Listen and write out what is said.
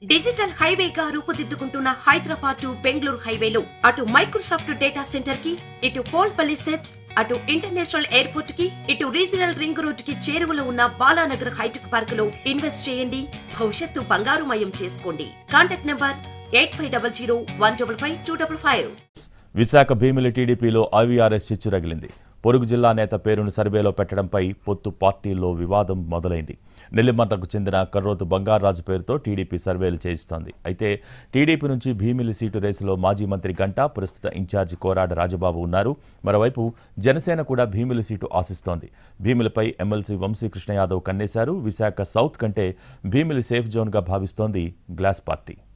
digital హైవేగా రూపుదిద్దుకుంటున్న Hyderabad to Bengaluru హైవేలో అటు మైక్రోసాఫ్ట్ డేటా సెంటర్ కి ఇటు పోల్పల్లి సెట్స్ అటు ఇంటర్నేషనల్ ఎయిర్పోర్ట్ కి ఇటు రీజనల్ రింగ్ రోడ్ కి చేరువలో ఉన్న బాలానగర్ హైటెక్ పార్క్ లో ఇన్వెస్ట్ చేయండి భవిష్యత్తు బంగారుమయం చేసుకోండి contact number eight five double zero one double five two double five Visakha Bheemili టీడీపీలో ఐవీఆర్ఎస్ చిచ్చు రగిలింది పొరుగు జిల్లా నేత పేరును సర్వేలో పెట్టడంపై పొత్తు పార్టీల్లో వివాదం మొదలైంది నెల్లిమంటకు చెందిన కర్రోతు బంగారాజు పేరుతో టీడీపీ సర్వేలు చేయిస్తోంది అయితే టీడీపీ నుంచి భీమిలి సీటు రేసులో మాజీ మంత్రి గంటా ప్రస్తుత ఇన్ఛార్జి కోరాడ రాజబాబు ఉన్నారు మరోవైపు జనసేన కూడా భీమిలి సీటు ఆశిస్తోంది భీమిలిపై ఎమ్మెల్సీ వంశీకృష్ణ యాదవ్ కన్నేశారు విశాఖ సౌత్ కంటే భీమిలి సేఫ్ జోన్గా భావిస్తోంది గ్లాస్ పార్టీ